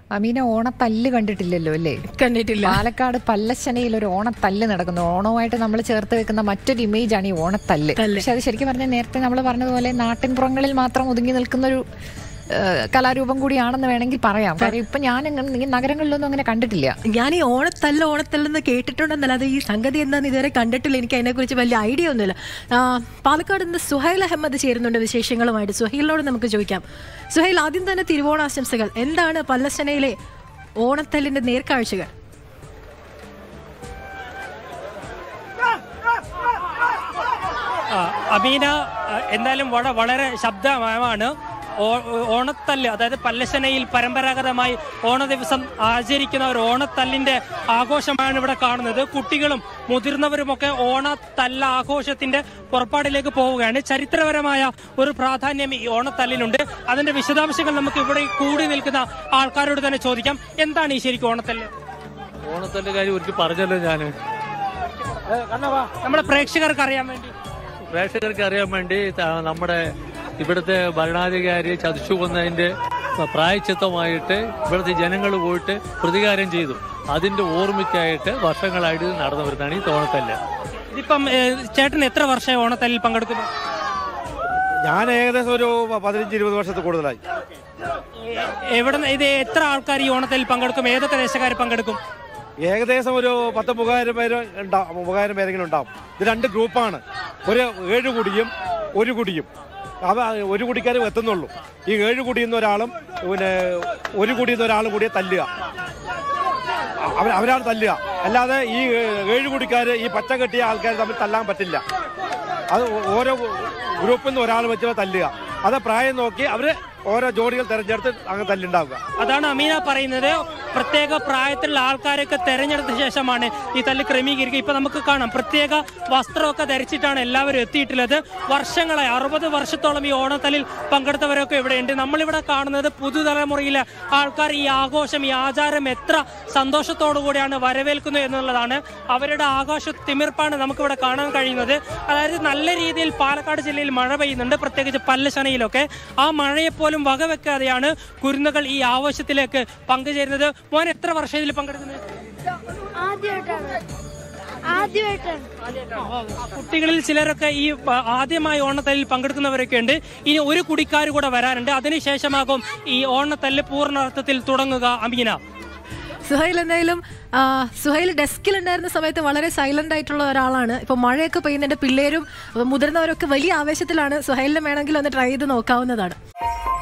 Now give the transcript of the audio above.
അമീന ഓണത്തല്ല് കണ്ടിട്ടില്ലല്ലോ അല്ലേ കണ്ടിട്ടില്ല പാലക്കാട് പല്ലശനയിൽ ഒരു ഓണത്തല്ല് നടക്കുന്നു ഓണവുമായിട്ട് നമ്മൾ ചേർത്ത് വെക്കുന്ന മറ്റൊരു ഇമേജ് ആണ് ഈ ഓണത്തല്ല് തല്ല്. പക്ഷെ അത് ശരിക്കും പറഞ്ഞാൽ നേരത്തെ നമ്മൾ പറഞ്ഞതുപോലെ നാട്ടിൻപുറങ്ങളിൽ മാത്രം ഒതുങ്ങി നിൽക്കുന്ന ഒരു ഏഹ്, കലാരൂപം കൂടിയാണെന്ന് വേണമെങ്കിൽ പറയാം കാര്യം ഇപ്പൊ ഞാൻ അങ്ങനെ ഈ നഗരങ്ങളിലൊന്നും അങ്ങനെ കണ്ടിട്ടില്ല ഞാൻ ഈ ഓണത്തല്ല ഓണത്തല്ലെന്ന് കേട്ടിട്ടുണ്ടെന്നല്ലാതെ ഈ സംഗതി എന്താന്ന് ഇതുവരെ കണ്ടിട്ടില്ല എനിക്ക് അതിനെക്കുറിച്ച് വലിയ ഐഡിയ ഒന്നുമില്ല ആ, പാലക്കാട് നിന്ന് സുഹൈൽ അഹമ്മദ് ചേരുന്നുണ്ട് വിശേഷങ്ങളുമായിട്ട് സുഹൈലിനോട് നമുക്ക് ചോദിക്കാം സുഹൈൽ ആദ്യം തന്നെ തിരുവോണാശംസകൾ എന്താണ് പല്ലശനയിലെ ഓണത്തല്ലിന്റെ നേർക്കാഴ്ചകൾ ആ, അമീന ആ, എന്തായാലും വള വളരെ ശബ്ദമയമാണ് ഓ- ഓണത്തല്ല് അതായത് പല്ലശനയിൽ പരമ്പരാഗതമായി ഓണ ദിവസം ആചരിക്കുന്ന ഒരു ഓണത്തല്ലിന്റെ ആഘോഷമാണ് ഇവിടെ കാണുന്നത് കുട്ടികളും മുതിർന്നവരുമൊക്കെ ഓണത്തല്ല ആഘോഷത്തിന്റെ പുറപ്പാടിലേക്ക് പോവുകയാണ് ചരിത്രപരമായ ഒരു പ്രാധാന്യം ഈ ഓണത്തല്ലിനുണ്ട് അതിന്റെ വിശദാംശങ്ങൾ നമുക്ക് ഇവിടെ കൂടി നിൽക്കുന്ന ആൾക്കാരോട് തന്നെ ചോദിക്കാം എന്താണ് ഈ ശരിക്കും ഓണത്തല്ല് ഓണത്തിന്റെ കാര്യം ഒരിക്കൽ പറഞ്ഞല്ലോ ഞാൻ നമ്മുടെ പ്രേക്ഷകർക്ക് അറിയാൻ വേണ്ടി പ്രേക്ഷകർക്ക് അറിയാൻ വേണ്ടി ത- നമ്മുടെ ഇവിടുത്തെ ഭരണാധികാരിയെ ചതിച്ചു കൊന്നതിന്റെ പ്രായച്ചിത്തമായിട്ട് ഇവിടുത്തെ ജനങ്ങൾ പോയിട്ട് പ്രതികാരം ചെയ്തു അതിന്റെ ഓർമ്മയ്ക്കായിട്ട് വർഷങ്ങളായിട്ട് ഇത് നടന്നു വരുന്നതാണ് ഈ തോണത്തല്ല് ഇതിപ്പം ഏ, ചേട്ടൻ എത്ര വർഷമായി ഓണത്തല്ലിൽ പങ്കെടുക്കുന്നു ഞാൻ ഏകദേശം ഒരു പതിനഞ്ച് ഇരുപത് വർഷത്തിൽ കൂടുതലായി എവിടെ ഇത് എത്ര ആൾക്കാർ ഈ ഓണത്തിൽ പങ്കെടുക്കും ഏതൊക്കെ ദേശക്കാർ പങ്കെടുക്കും ഏകദേശം ഒരു പത്ത് മുഖായിരം പേര് ഉണ്ടാവും മുഖായിരം പേരെങ്കിലും ഉണ്ടാവും ഇത് രണ്ട് ഗ്രൂപ്പാണ് ഒരു ഏഴ് കുടിയും ഒരു കുടിയും അവ ഒരു കുടിക്കാരും എത്തുന്നുള്ളൂ ഈ ഏഴ് കുടിയുന്ന ഒരാളും പിന്നെ ഒരു കുടിയുന്ന ഒരാളും കൂടിയെ തല്ലുക അവർ അവരാണ് തല്ലുക അല്ലാതെ ഈ ഏഴ് കുടിക്കാർ ഈ പച്ച കെട്ടിയ ആൾക്കാർ തമ്മിൽ തല്ലാൻ പറ്റില്ല അത് ഓരോ ഗ്രൂപ്പിൽ നിന്ന് ഒരാൾ വെച്ച് തല്ലുക അത് പ്രായം നോക്കി അവര് ഓരോ ജോഡികൾ തെരഞ്ഞെടുത്ത് അങ്ങ് തല്ലുണ്ടാവുക അതാണ് അമീന പറയുന്നത് പ്രത്യേക പ്രായത്തിലുള്ള ആൾക്കാരൊക്കെ തെരഞ്ഞെടുത്ത ശേഷമാണ് ഈ തല്ല് ക്രമീകരിക്കുക ഇപ്പൊ നമുക്ക് കാണാം പ്രത്യേക വസ്ത്രമൊക്കെ ധരിച്ചിട്ടാണ് എല്ലാവരും എത്തിയിട്ടുള്ളത് വർഷങ്ങളായി അറുപത് വർഷത്തോളം ഈ ഓണത്തല്ലിൽ പങ്കെടുത്തവരൊക്കെ ഇവിടെയുണ്ട് നമ്മളിവിടെ കാണുന്നത് പുതുതലമുറയിലെ ആൾക്കാർ ഈ ആഘോഷം ഈ ആചാരം എത്ര സന്തോഷത്തോടു കൂടിയാണ് വരവേൽക്കുന്നത് എന്നുള്ളതാണ് അവരുടെ ആഘോഷ തിമിർപ്പാണ് നമുക്കിവിടെ കാണാൻ കഴിയുന്നത് അതായത് നല്ല രീതിയിൽ പാലക്കാട് ജില്ലയിൽ മഴ പെയ്യുന്നുണ്ട് പ്രത്യേകിച്ച് പല്ലശനയിലൊക്കെ ആ മഴയെ പോലും വകവെക്കാതെയാണ് കുരുന്നുകൾ ഈ ആവശ്യത്തിലേക്ക് പങ്കുചേരുന്നത് മോൻ എത്ര വർഷം ഇതിൽ പങ്കെടുക്കുന്നത് ആദ്യമായിട്ടാണ് ആദ്യമായിട്ടാണ് കുട്ടികളിൽ ചിലരൊക്കെ ഈ പ- ആദ്യമായി ഓണത്തല്ലിൽ പങ്കെടുക്കുന്നവരൊക്കെ ഉണ്ട് ഇനി ഒരു കുടിക്കാർ കൂടെ വരാനുണ്ട് അതിനുശേഷമാകും ഈ ഓണത്തല്ല് പൂർണ്ണാർത്ഥത്തിൽ തുടങ്ങുക അമീന സുഹൈൽ എന്തായാലും ആ, സുഹൈൽ ഡെസ്കിൽ ഉണ്ടായിരുന്ന സമയത്ത് വളരെ സൈലന്റ് ആയിട്ടുള്ള ഒരാളാണ് ഇപ്പൊ മഴയൊക്കെ പെയ്യുന്നുണ്ട് പിള്ളേരും മുതിർന്നവരൊക്കെ വലിയ ആവേശത്തിലാണ് സുഹൈലിനെ വേണമെങ്കിൽ ഒന്ന് ട്രൈ ചെയ്ത് നോക്കാവുന്നതാണ്